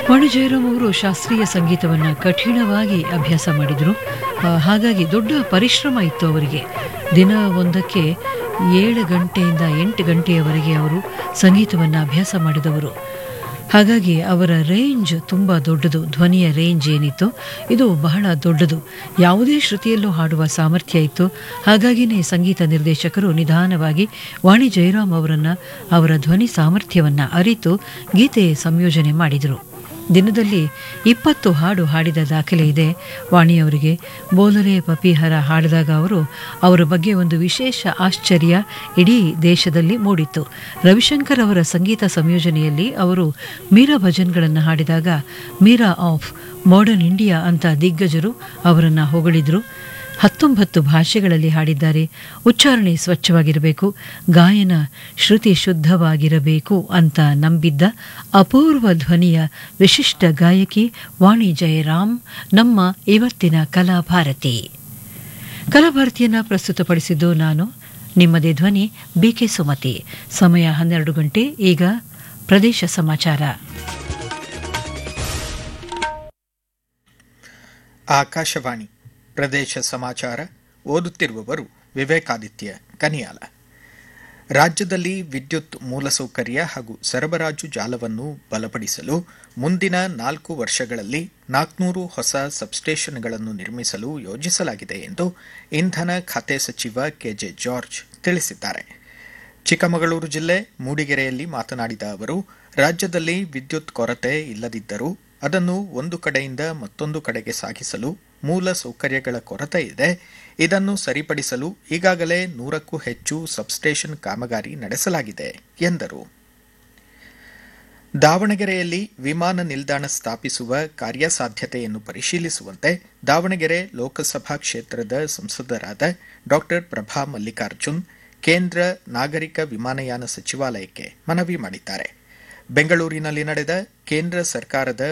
ವಾಣಿ ಜಯರಾಮ್ ಅವರು ಶಾಸ್ತ್ರೀಯ ಸಂಗೀತವನ್ನು ಕಠಿಣವಾಗಿ ಅಭ್ಯಾಸ ಮಾಡಿದರು ಆ, ಹಾಗಾಗಿ ದೊಡ್ಡ ಪರಿಶ್ರಮ ಇತ್ತು ಅವರಿಗೆ ದಿನ ಒಂದಕ್ಕೆ ಏಳು ಗಂಟೆಯಿಂದ ಎಂಟು ಗಂಟೆಯವರೆಗೆ ಅವರು ಸಂಗೀತವನ್ನು ಅಭ್ಯಾಸ ಮಾಡಿದವರು ಹಾಗಾಗಿ ಅವರ ರೇಂಜ್ ತುಂಬ ದೊಡ್ಡದು ಧ್ವನಿಯ ರೇಂಜ್ ಏನಿತ್ತು ಇದು ಬಹಳ ದೊಡ್ಡದು ಯಾವುದೇ ಶ್ರುತಿಯಲ್ಲೂ ಹಾಡುವ ಸಾಮರ್ಥ್ಯ ಇತ್ತು ಹಾಗಾಗಿನೇ ಸಂಗೀತ ನಿರ್ದೇಶಕರು ನಿಧಾನವಾಗಿ ವಾಣಿ ಜಯರಾಮ್ ಅವರನ್ನು ಅವರ ಧ್ವನಿ ಸಾಮರ್ಥ್ಯವನ್ನು ಅರಿತು ಗೀತೆ ಸಂಯೋಜನೆ ಮಾಡಿದರು ದಿನದಲ್ಲಿ ಇಪ್ಪತ್ತು ಹಾಡು ಹಾಡಿದ ದಾಖಲೆ ಇದೆ ವಾಣಿಯವರಿಗೆ ಬೋಲರೆ ಪಪಿಹರ ಹಾಡಿದಾಗ ಅವರು ಅವರ ಬಗ್ಗೆ ಒಂದು ವಿಶೇಷ ಆಶ್ಚರ್ಯ ಇಡೀ ದೇಶದಲ್ಲಿ ಮೂಡಿತ್ತು ರವಿಶಂಕರ್ ಅವರ ಸಂಗೀತ ಸಂಯೋಜನೆಯಲ್ಲಿ ಅವರು ಮೀರಾ ಭಜನ್ಗಳನ್ನು ಹಾಡಿದಾಗ ಮೀರಾ ಆಫ್ ಮಾಡರ್ನ್ ಇಂಡಿಯಾ ಅಂತ ದಿಗ್ಗಜರು ಅವರನ್ನು ಹೊಗಳಿದ್ರು ಹತ್ತೊಂಬತ್ತು ಭಾಷೆಗಳಲ್ಲಿ ಹಾಡಿದ್ದಾರೆ ಉಚ್ಚಾರಣೆ ಸ್ವಚ್ಛವಾಗಿರಬೇಕು ಗಾಯನ ಶ್ರುತಿ ಶುದ್ಧವಾಗಿರಬೇಕು ಅಂತ ನಂಬಿದ್ದ ಅಪೂರ್ವ ಧ್ವನಿಯ ವಿಶಿಷ್ಟ ಗಾಯಕಿ ವಾಣಿ ಜಯರಾಮ್ ನಮ್ಮ ಇವತ್ತಿನ ಕಲಾಭಾರತಿ ಕಲಾಭಾರತಿಯನ್ನು ಪ್ರಸ್ತುತಪಡಿಸಿದ್ದು ನಾನು ನಿಮ್ಮದೇ ಧ್ವನಿ ಬಿಕೆ ಸುಮತಿ ಸಮಯ ಹನ್ನೆರಡು ಗಂಟೆ ಈಗ ಪ್ರದೇಶ ಸಮಾಚಾರ ಆಕಾಶವಾಣಿ ಪ್ರದೇಶ ಸಮಾಚಾರ ಓದುತ್ತಿರುವವರು ವಿವೇಕಾದಿತ್ಯ ಕನಿಯಾಲ ರಾಜ್ಯದಲ್ಲಿ ವಿದ್ಯುತ್ ಮೂಲಸೌಕರ್ಯ ಹಾಗೂ ಸರಬರಾಜು ಜಾಲವನ್ನು ಬಲಪಡಿಸಲು ಮುಂದಿನ ನಾಲ್ಕು ವರ್ಷಗಳಲ್ಲಿ ನಾಲ್ಕುನೂರು ಹೊಸ ಸಬ್ಸ್ಟೇಷನ್ಗಳನ್ನು ನಿರ್ಮಿಸಲು ಯೋಜಿಸಲಾಗಿದೆ ಎಂದು ಇಂಧನ ಖಾತೆ ಸಚಿವ ಕೆಜೆ ಜಾರ್ಜ್ ತಿಳಿಸಿದ್ದಾರೆ ಚಿಕ್ಕಮಗಳೂರು ಜಿಲ್ಲೆ ಮೂಡಿಗೆರೆಯಲ್ಲಿ ಮಾತನಾಡಿದ ಅವರು ರಾಜ್ಯದಲ್ಲಿ ವಿದ್ಯುತ್ ಕೊರತೆ ಇಲ್ಲದಿದ್ದರೂ ಅದನ್ನು ಒಂದು ಕಡೆಯಿಂದ ಮತ್ತೊಂದು ಕಡೆಗೆ ಸಾಗಿಸಲು ಮೂಲ ಸೌಕರ್ಯಗಳ ಕೊರತೆ ಇದೆ ಇದನ್ನು ಸರಿಪಡಿಸಲು ಈಗಾಗಲೇ ನೂರಕ್ಕೂ ಹೆಚ್ಚು ಸಬ್ಸ್ಟೇಷನ್ ಕಾಮಗಾರಿ ನಡೆಸಲಾಗಿದೆ ಎಂದರು ದಾವಣಗೆರೆಯಲ್ಲಿ ವಿಮಾನ ನಿಲ್ದಾಣ ಸ್ಥಾಪಿಸುವ ಕಾರ್ಯಸಾಧ್ಯತೆಯನ್ನು ಪರಿಶೀಲಿಸುವಂತೆ ದಾವಣಗೆರೆ ಲೋಕಸಭಾ ಕ್ಷೇತ್ರದ ಸಂಸದರಾದ ಡಾ ಪ್ರಭಾ ಮಲ್ಲಿಕಾರ್ಜುನ್ ಕೇಂದ್ರ ನಾಗರಿಕ ವಿಮಾನಯಾನ ಸಚಿವಾಲಯಕ್ಕೆ ಮನವಿ ಮಾಡಿದ್ದಾರೆ ಬೆಂಗಳೂರಿನಲ್ಲಿ ನಡೆದ ಕೇಂದ್ರ ಸರ್ಕಾರದ